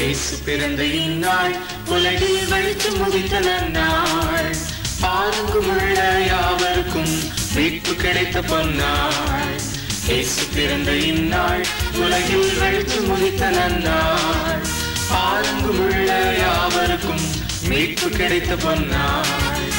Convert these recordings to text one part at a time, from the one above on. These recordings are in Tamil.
இயேசு பிறந்த இந்நாள் உலகில் வெளிச்சம் உதித்த நன்னாள் பாருங்கும் உள்ள யாவருக்கும் மீட்பு கிடைத்த பொன்னாள் இயேசு பிறந்த இந்நாள் உலகில் வெளிச்சம் உதித்த நன்னாள் பாருங்கும் உள்ள யாவருக்கும் மீட்பு கிடைத்த பொன்னாள்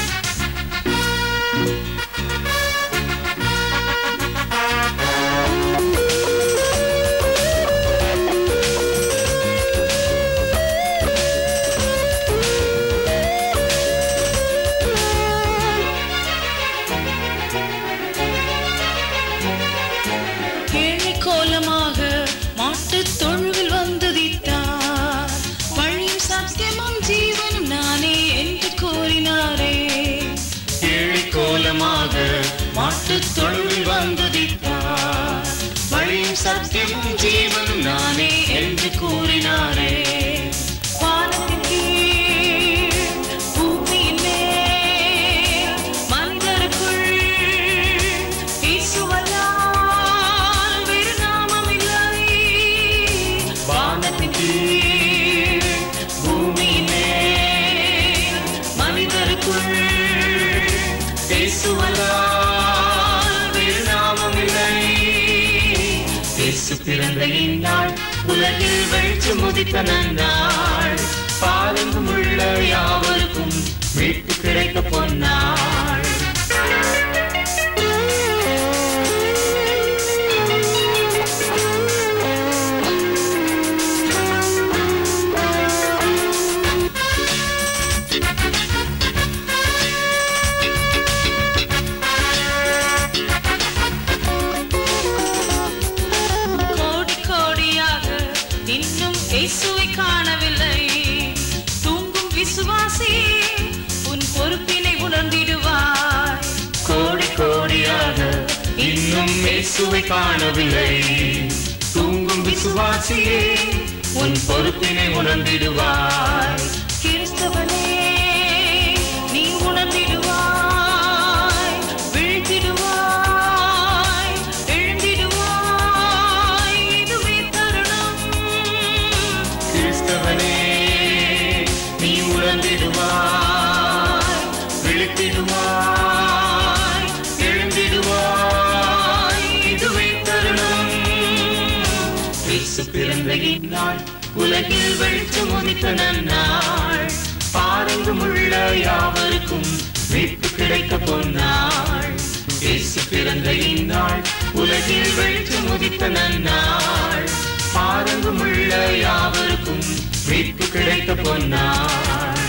ஏழை கோலமாக மாட்டுத் தொழுவில் வந்துதித்தார் வழியும் சத்தியமும் ஜீவனும் நானே என்று கூறினாரே ஏழை கோலமாக மாட்டுத் தொழுவில் வந்துதித்தார் வழியும் சத்தியமும் ஜீவனும் நானே என்று கூறினாரே வானத்தின் கீழ், பூமியின் மேல், மனிதருக்குள் இயேசுவல்லால் வேறு நாமமில்லை. வானத்தின் கீழ், பூமியின் மேல், மனிதருக்குள் இயேசுவல்லால் வேறு நாமமில்லை. இயேசு பிறந்த இந்நாள் உலகில் வெளிச்சம் உதித்த நன்னாள் பாலெங்கும் உள்ள யாவருக்கும் மீட்பு கிடைத்த பொன்னாள் கோடி கோடியாக இன்னும் இயேசுவை காணவில்லை தூங்கும் விசுவாசி உன் பொறுப்பினை உணர்ந்திடுவாய் கோடி கோடியாக இன்னும் இயேசுவை காணவில்லை தூங்கும் விசுவாசியே உன் பொறுப்பினை உணர்ந்திடுவாய் கிறிஸ்தவனே நீ உணர்ந்திடுவாய் விழித்திடுவாய் எழுந்திடுவாய் இதுவே தருணம் கிறிஸ்தவனே நீ உணர்ந்திடுவாய் விழித்திடுவாய் எழுந்திடுவாய் இதுவே தருணம் இயேசு பிறந்த இந்நாள் உலகில் வெளிச்சம் உதித்த நன்னாள் பாருங்கும் உள்ள யாவருக்கும் மீட்பு கிடைத்த பொன்னாள் இயேசு பிறந்த இந்நாள் உலகில் வெளிச்சம் உதித்த நன்னாள் பாருங்கும் உள்ள யாவருக்கும் மீட்பு கிடைத்த பொன்னாள்